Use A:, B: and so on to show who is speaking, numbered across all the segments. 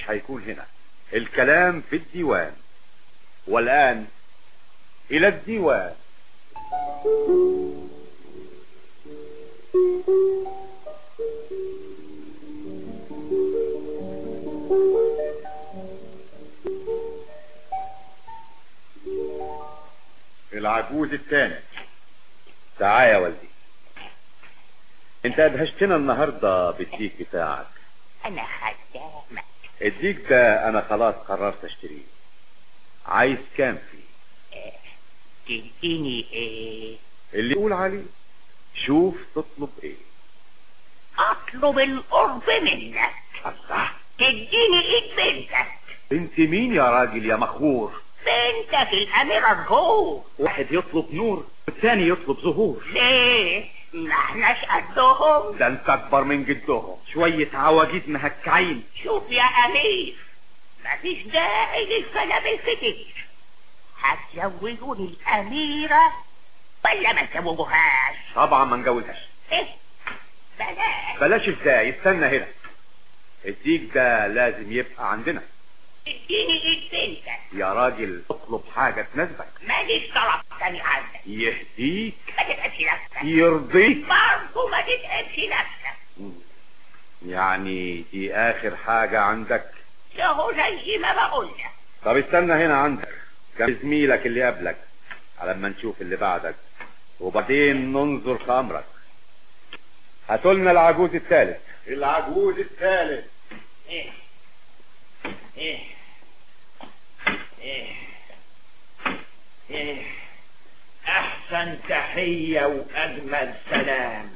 A: هيكون هنا الكلام في الديوان والآن إلى الديوان العجوز الثاني تعال يا والدي انت ادهشتنا النهارده بالديك بتاعك
B: انا خدامك
A: الديك ده انا خلاص قررت اشتريه عايز كام فيه
B: تديني ايه
A: اللي يقول عليه شوف تطلب ايه
B: اطلب القرب منك
A: الله
B: تديني ايد بنتك
A: انت مين يا راجل يا مخور
B: بنتك الاميرة الغور
A: واحد يطلب نور والثاني يطلب ظهور
B: ليه ما احناش قدهم
A: ده انت اكبر من جدهم شوية عواجيز مهكعين
B: شوف يا امير مفيش داعي للكلام الكتير هتزوجوني الاميرة ولا ما تزوجوهاش
A: طبعا ما نجوزهاش
B: ايه بلاش
A: بلاش ازاي استنى هنا الديك ده لازم يبقى عندنا
B: اديني ايد بنتك
A: يا راجل اطلب حاجة تناسبك
B: ماليش طلب تاني عندك
A: يهديك
B: ما تتعبش نفسك
A: يرضيك
B: برضه ما تتعبش نفسك
A: يعني دي اخر حاجة عندك
B: اهو زي ما بقول لك
A: طب استنى هنا عندك كان زميلك اللي قبلك على ما نشوف اللي بعدك وبعدين ننظر في امرك هاتولنا العجوز الثالث العجوز الثالث
B: ايه ايه ايه ايه احسن تحية واجمل سلام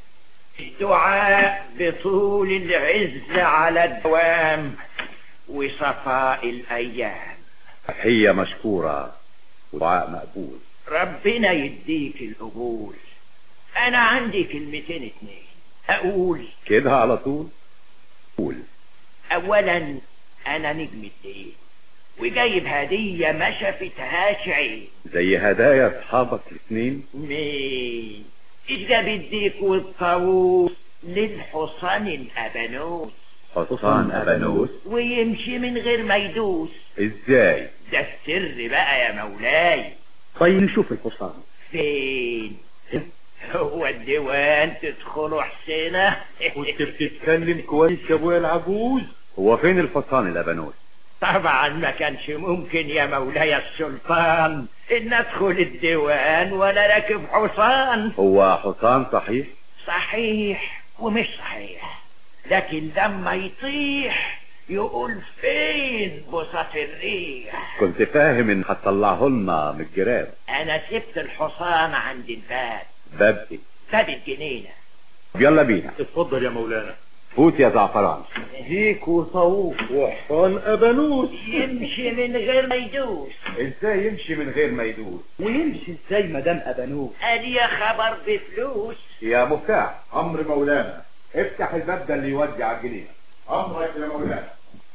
B: دعاء بطول العز على الدوام وصفاء الايام
A: هي مشكورة ودعاء مقبول
B: ربنا يديك القبول انا عندي كلمتين اتنين اقول
A: كده على طول قول
B: اولا انا نجم الدين وجايب هدية ما شافتهاش عين
A: زي هدايا اصحابك الاثنين
B: مين ايش جاب الديك والطاووس للحصان الابانوس
A: حصان ابانوس
B: ويمشي من غير ما يدوس
A: ازاي
B: ده السر بقى يا مولاي
A: طيب نشوف الحصان
B: فين هو الديوان تدخلوا حسينة
A: كنت بتتكلم كويس يا ابويا العجوز هو فين الحصان الابانوس
B: طبعا ما كانش ممكن يا مولاي السلطان ان ادخل الديوان ولا راكب حصان
A: هو حصان صحيح
B: صحيح ومش صحيح لكن لما يطيح يقول فين بساط الريح
A: كنت فاهم ان هتطلعه لنا من الجيران
B: انا سبت الحصان عند الباب
A: باب ايه
B: باب الجنينة
A: يلا بينا
C: اتفضل يا مولانا
A: فوت يا زعفران
C: ديك وطاووس وحصان ابانوس
B: يمشي من غير ما يدوس
A: ازاي يمشي من غير ما يدوس
C: ويمشي ازاي مدام ابانوس
B: قال يا خبر بفلوس
A: يا مفتاح امر مولانا افتح الباب ده اللي يودي على الجنينه امرك يا مولانا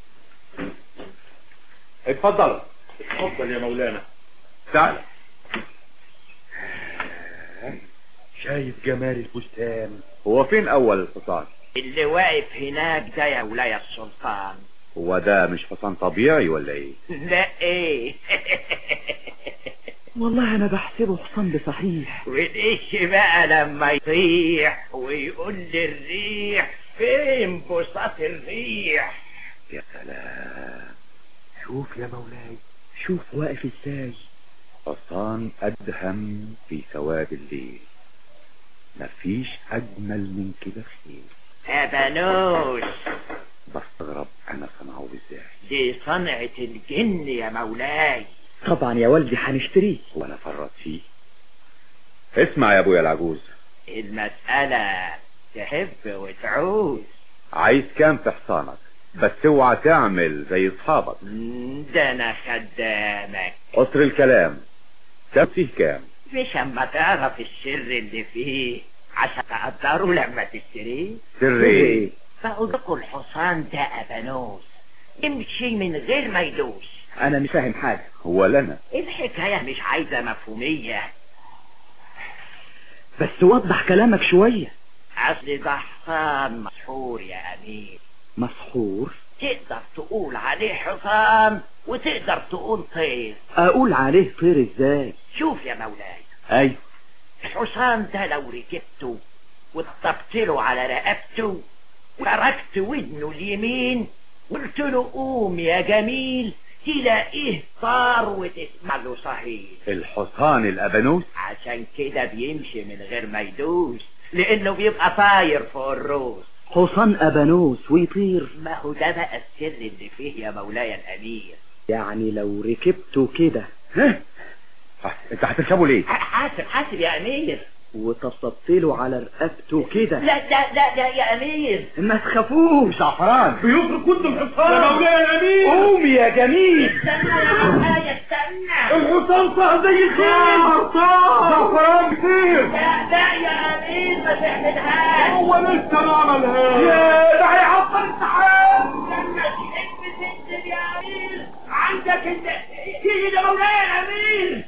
A: اتفضل
C: اتفضل يا مولانا
A: تعال
C: شايف جمال البستان
A: هو فين اول الحصان
B: اللي واقف هناك ده يا ولاية السلطان
A: هو ده مش حصان طبيعي ولا ايه
B: لا ايه
C: والله انا بحسبه حصان بصحيح
B: وليش بقى لما يطيح ويقول للريح فين بساط الريح
A: يا سلام
C: شوف يا مولاي شوف واقف ازاي
A: حصان ادهم في سواد الليل مفيش اجمل من كده خير
B: ابانوس
A: بستغرب انا صنعه ازاي
B: دي صنعة الجن يا مولاي
C: طبعا يا والدي هنشتريه
A: وانا فرط فيه اسمع يا ابويا العجوز
B: المسألة تحب وتعوز
A: عايز كام في حصانك بس اوعى تعمل زي اصحابك
B: مم، ده انا خدامك
A: قصر الكلام كام فيه كام
B: مش اما تعرف السر اللي فيه عشان تقدره لما تشتريه
A: سر ايه
B: بقول لكم الحصان ده ابانوس يمشي من غير ما يدوس
C: انا مش فاهم حاجه
A: ولا انا
B: الحكاية مش عايزة مفهومية
C: بس وضح كلامك شويه
B: اصل ده حصان مسحور يا امير
C: مسحور
B: تقدر تقول عليه حصان وتقدر تقول طير
C: اقول عليه طير ازاي
B: شوف يا مولاي
C: ايوه
B: الحصان ده لو ركبته واتطبت له على رقبته وتركت ودنه اليمين قلت له قوم يا جميل تلاقيه طار وتسمع له صحيح
A: الحصان الابانوس
B: عشان كده بيمشي من غير ما يدوس لانه بيبقى طاير فوق الروس
C: حصان ابانوس ويطير
B: ما هو ده بقى السر اللي فيه يا مولاي الامير
C: يعني لو ركبته كده
A: ها ها، انت هتركبه ليه
B: حاسب حاسب يا امير
C: وطبطبت له على رقبته كده
B: لا لا لا لا يا امير
C: ما تخافوش
A: زعفران
C: بيطرق كنت الحصان
A: يا مولاي الامير
C: قوم يا جميل
B: استنى يا مولاي استنى
C: الحصان صار زي الخيل زعفران كتير
B: لا لا يا امير ما تعملهاش
C: هو لسه ما عملهاش يا ده هيعطل السحاب
B: لما تحب تنزل يا امير عندك انت تيجي يا مولاي الامير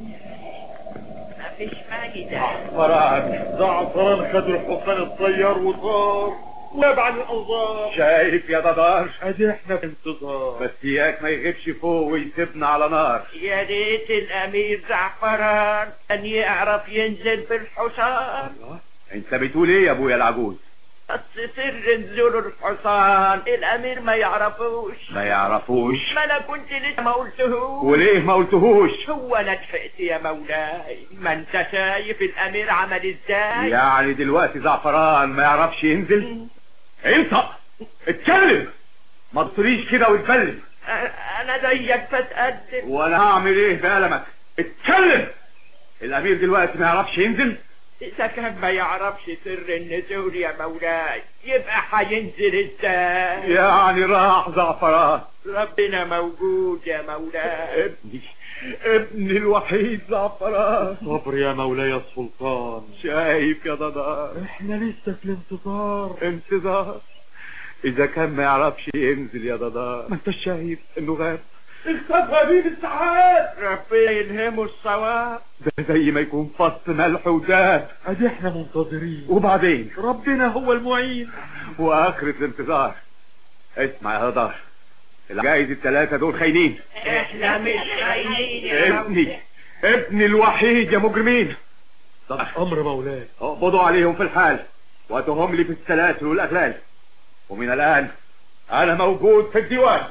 B: مفيش فايدة
A: زعفران
C: زعفران خد الحصان الطيار وطار وابعد الانظار
A: شايف يا ددار
C: ادي احنا في انتظار
A: بس اياك ما يغيبش فوق ويسيبنا على نار
B: يا ريت الامير زعفران ان يعرف ينزل بالحصان
A: انت بتقول ايه يا ابويا العجوز
B: بس سر نزول الحصان الامير ما يعرفوش
A: ما يعرفوش
B: ما انا كنت لسه ما قلتهوش
A: وليه ما قلتهوش
B: هو انا اتفقت يا مولاي ما انت شايف الامير عمل ازاي
A: يعني دلوقتي زعفران ما يعرفش ينزل انطق اتكلم ما تصريش كده وتبلم
B: أ- انا زيك بتقدم
A: وانا هعمل ايه بقلمك اتكلم الامير دلوقتي ما يعرفش ينزل
B: اذا كان ما يعرفش سر النزول يا مولاي يبقى هينزل ازاي
A: يعني راح زعفران
B: ربنا موجود يا مولاي
A: ابني ابني الوحيد زعفران
C: صبر يا مولاي السلطان
A: شايف يا ددار
C: احنا لسه في الانتظار
A: انتظار اذا كان ما يعرفش ينزل يا ددار ما انت شايف انه غاب
C: اختفى بيه الساعات
B: ربنا يلهمه الصواب
A: ده زي ما يكون فص ملح وداب
C: ادي احنا منتظرين
A: وبعدين
C: ربنا هو المعين
A: واخرة الانتظار اسمع يا ددار الجايز الثلاثة دول خاينين
B: احنا مش خاينين يا
A: ابني
B: مولاي
A: ابني الوحيد يا مجرمين ددار،
C: امر مولاي
A: اقبضوا عليهم في الحال واتهم لي في السلاسل والاغلال ومن الان انا موجود في الديوان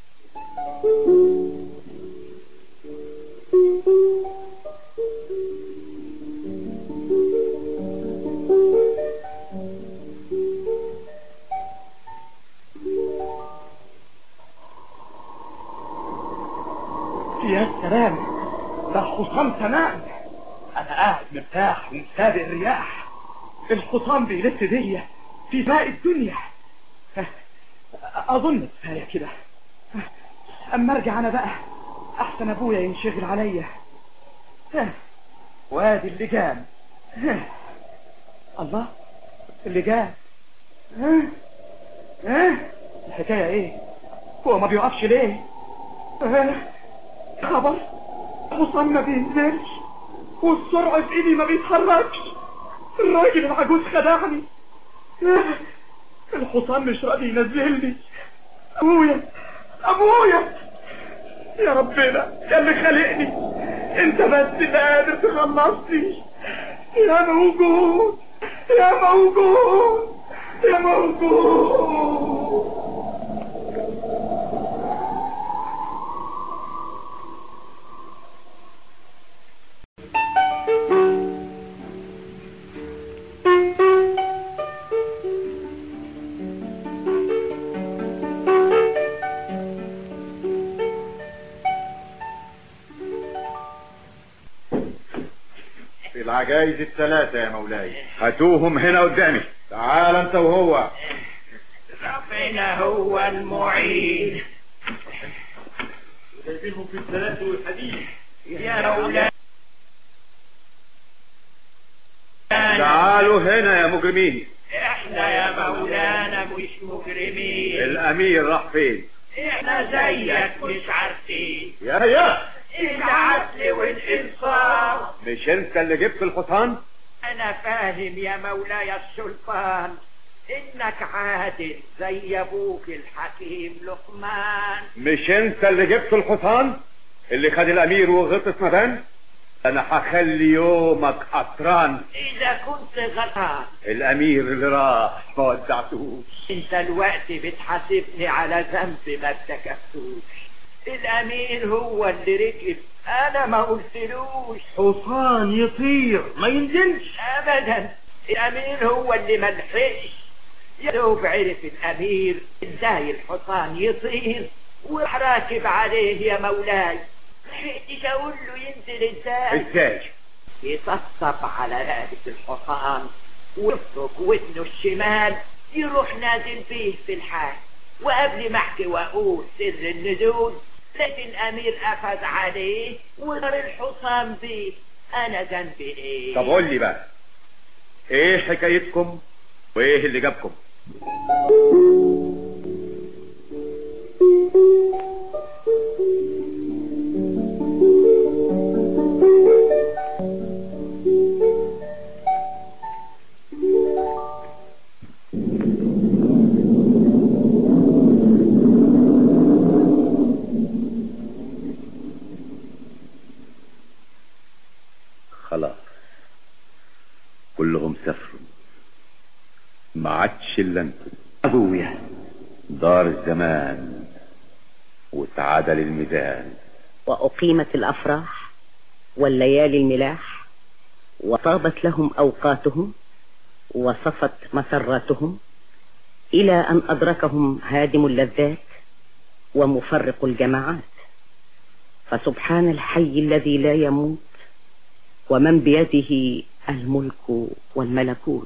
C: يا سلام ده حصان تمام انا قاعد مرتاح ومسابق الرياح الحصان بيلف بيا في باقي الدنيا اظن كفايه كده اما ارجع انا بقى احسن ابويا ينشغل عليا وادي اللجام الله اللجام ها ها الحكايه ايه هو ما بيقفش ليه ها؟ خبر حصان ما بينزلش والسرعة في ايدي ما بيتحركش الراجل العجوز خدعني الحصان مش راضي ينزلني ابويا ابويا يا ربنا يا اللي خلقني انت بس اللي قادر تخلصني يا موجود يا موجود يا موجود
A: العجايز الثلاثة يا مولاي هاتوهم هنا قدامي تعال انت وهو
B: ربنا هو المعين
C: جايبينهم في الثلاث والحديد
B: يا مولاي
A: تعالوا هنا يا مجرمين
B: احنا يا مولانا مش مجرمين
A: الامير راح فين
B: احنا زيك مش عارفين
A: يا يا
B: العدل والانصاف
A: مش انت اللي جبت الحصان
B: انا فاهم يا مولاي السلطان انك عادل زي ابوك الحكيم لقمان
A: مش انت اللي جبت الحصان اللي خد الامير وغطس مدان انا هخلي يومك قطران
B: اذا كنت غلطان
A: الامير اللي راح ما ودعتوش
B: انت الوقت بتحاسبني على ذنب ما ارتكبتوش الامير هو اللي ركب انا ما قلتلوش
C: حصان يطير ما ينزلش
B: ابدا الامير هو اللي ملحقش يا دوب عرف الامير ازاي الحصان يطير وراح راكب عليه يا مولاي لحقتش اقول له ينزل ازاي
A: ازاي
B: يطبطب على رقبة الحصان ويفرك ودنه الشمال يروح نازل بيه في الحال وقبل ما احكي واقول سر النزول لقيت الامير قفز عليه وضر الحصان بيه انا ذنبي ايه
A: طب قول لي بقى ايه حكايتكم وايه اللي جابكم خلاص كلهم سافروا ما عادش الا انتوا
C: ابويا
A: دار الزمان وتعادل الميزان
D: وأقيمت الأفراح والليالي الملاح وطابت لهم أوقاتهم وصفت مسراتهم إلى أن أدركهم هادم اللذات ومفرق الجماعات فسبحان الحي الذي لا يموت ومن بيده الملك والملكوت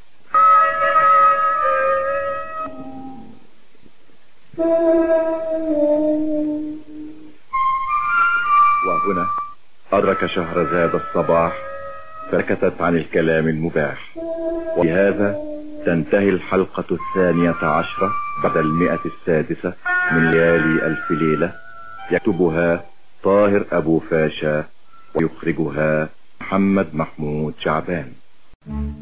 E: وهنا أدرك شهرزاد الصباح فسكتت عن الكلام المباح وبهذا تنتهي الحلقة الثانية عشرة بعد المئة السادسة من ليالي ألف ليلة يكتبها طاهر أبو فاشا ويخرجها محمد محمود شعبان